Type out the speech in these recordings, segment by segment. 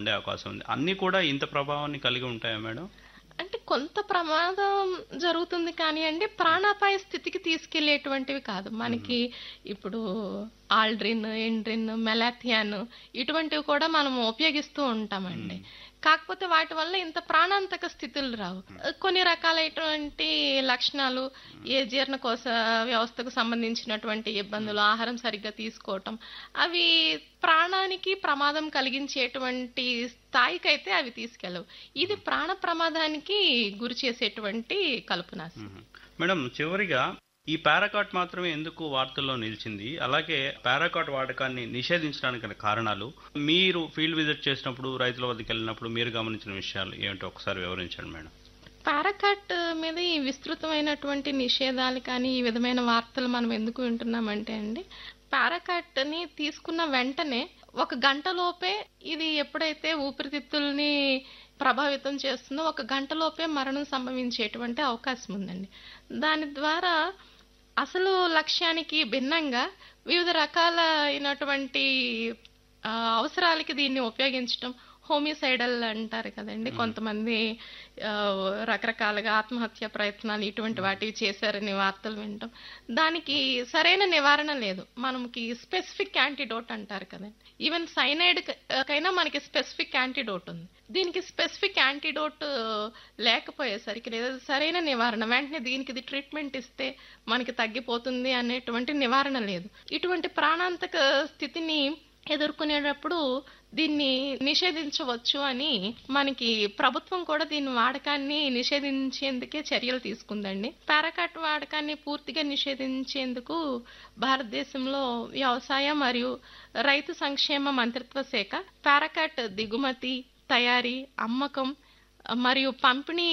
ఉండే అవకాశం ఉంది అన్నీ కూడా ఇంత ప్రభావాన్ని కలిగి ఉంటాయా మేడం అంటే కొంత ప్రమాదం జరుగుతుంది కానీ అండి ప్రాణాపాయ స్థితికి తీసుకెళ్లేటువంటివి కాదు మనకి ఇప్పుడు ఆల్డ్రిన్ ఎండ్రిన్ మెలాథియాన్ ఇటువంటివి కూడా మనం ఉపయోగిస్తూ ఉంటామండి కాకపోతే వాటి వల్ల ఇంత ప్రాణాంతక స్థితులు రావు కొన్ని రకాలైనటువంటి లక్షణాలు ఏ జీర్ణకోశ వ్యవస్థకు సంబంధించినటువంటి ఇబ్బందులు ఆహారం సరిగ్గా తీసుకోవటం అవి ప్రాణానికి ప్రమాదం కలిగించేటువంటి స్థాయికైతే అవి తీసుకెళ్ళవు ఇది ప్రాణ ప్రమాదానికి గురి చేసేటువంటి కలుపునాశి మ్మ్. మేడం చివరిగా ఈ పారాకాట్ మాత్రమే ఎందుకు వార్తల్లో నిలిచింది అలాగే పారాకాట్ వాడకాన్ని నిషేధించడానికి గల కారణాలు మీరు ఫీల్డ్ విజిట్ చేసినప్పుడు రైతుల వద్దకు వెళ్ళినప్పుడు మీరు గమనించిన విషయాలు ఏమిటో ఒకసారి వివరించండి మేడం పారాకాట్ మీద ఈ విస్తృతమైనటువంటి నిషేధాలు కానీ ఈ విధమైన వార్తలు మనం ఎందుకు వింటున్నామంటే అండి పారాకాట్ని తీసుకున్న వెంటనే ఒక గంట లోపే ఇది ఎప్పుడైతే ఊపిరితిత్తుల్ని ప్రభావితం చేస్తుందో ఒక గంట లోపే మరణం సంభవించేటువంటి అవకాశం ఉందండి దాని ద్వారా అసలు లక్ష్యానికి భిన్నంగా వివిధ రకాల అయినటువంటి ఆ, అవసరాలకి దీన్ని ఉపయోగించటం హోమిసైడల్ అంటారు కదండి కొంతమంది ఆ, రకరకాలుగా ఆత్మహత్య ప్రయత్నాలు ఇటువంటి వాటివి చేశారని వార్తలు వింటాం దానికి సరైన నివారణ లేదు మనకి స్పెసిఫిక్ యాంటీడోట్ అంటారు కదండి ఈవెన్ సైనైడ్ కైనా మనకి స్పెసిఫిక్ యాంటీడోట్ ఉంది దీనికి స్పెసిఫిక్ యాంటీడోట్ లేకపోయేసరికి లేదా సరైన నివారణ వెంటనే దీనికి ఇది ట్రీట్మెంట్ ఇస్తే మనకి తగ్గిపోతుంది అనేటువంటి నివారణ లేదు ఇటువంటి ప్రాణాంతక స్థితిని ఎదుర్కొనేటప్పుడు దీన్ని నిషేధించవచ్చు అని మనకి ప్రభుత్వం కూడా దీని వాడకాన్ని నిషేధించేందుకే చర్యలు తీసుకుందండి పారాకాట్ వాడకాన్ని పూర్తిగా నిషేధించేందుకు భారతదేశంలో వ్యవసాయ మరియు రైతు సంక్షేమ మంత్రిత్వ శాఖ పారాకాట్ దిగుమతి తయారీ అమ్మకం మరియు పంపిణీ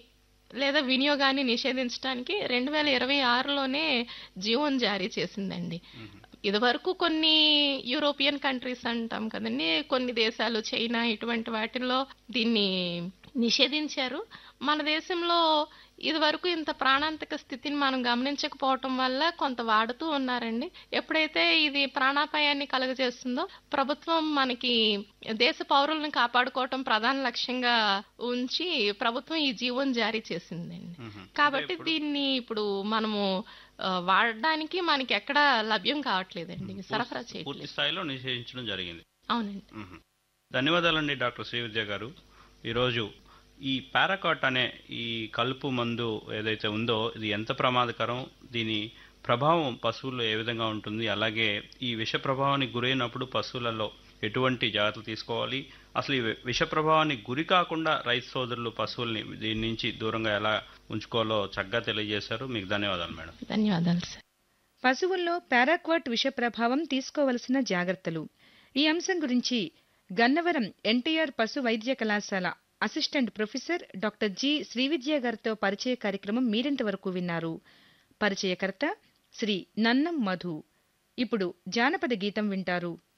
లేదా వినియోగాన్ని నిషేధించడానికి రెండు వేల ఇరవై ఆరులోనే జీవోన్ జారీ చేసిందండి ఇదివరకు కొన్ని యూరోపియన్ కంట్రీస్ అంటాం కదండి కొన్ని దేశాలు చైనా ఇటువంటి వాటిల్లో దీన్ని నిషేధించారు మన దేశంలో ఇదివరకు ఇంత ప్రాణాంతక స్థితిని మనం గమనించకపోవటం వల్ల కొంత వాడుతూ ఉన్నారండి ఎప్పుడైతే ఇది ప్రాణాపాయాన్ని కలుగజేస్తుందో ప్రభుత్వం మనకి దేశ పౌరులను కాపాడుకోవటం ప్రధాన లక్ష్యంగా ఉంచి ప్రభుత్వం ఈ జీవోని జారీ చేసిందండి మ్మ్. కాబట్టి దీన్ని ఇప్పుడు మనము ఆ, వాడడానికి మనకి ఎక్కడ లభ్యం కావట్లేదండి సరఫరా పూర్తి చేయట్లేదు స్థాయిలో నిషేధించడం జరిగింది అవునండి మ్మ్. ధన్యవాదాలండి డాక్టర్ శ్రీవిద్య గారు ఈరోజు ఈ పారాకాట్ అనే ఈ కలుపు మందు ఏదైతే ఉందో ఇది ఎంత ప్రమాదకరం దీని ప్రభావం పశువుల్లో ఏ విధంగా ఉంటుంది అలాగే ఈ విష ప్రభావానికి గురైనప్పుడు పశువులలో ఎటువంటి జాగ్రత్తలు తీసుకోవాలి అసలు ఈ విష ప్రభావానికి గురి కాకుండా రైతు సోదరులు పశువుల్ని దీని నుంచి దూరంగా ఎలా ఉంచుకోవాలో చక్కగా తెలియజేశారు మీకు ధన్యవాదాలు మేడం ధన్యవాదాలు సార్ పశువుల్లో పారాక్వాట్ విష ప్రభావం తీసుకోవలసిన జాగ్రత్తలు ఈ అంశం గురించి గన్నవరం ఎన్టీఆర్ పశు వైద్య కళాశాల assistant professor doctor G Srividya గారితో పరిచయ కార్యక్రమం మీరింతవరకు విన్నారు పరిచయకర్త శ్రీ నన్నం మధు ఇప్పుడు జానపద గీతం వింటారు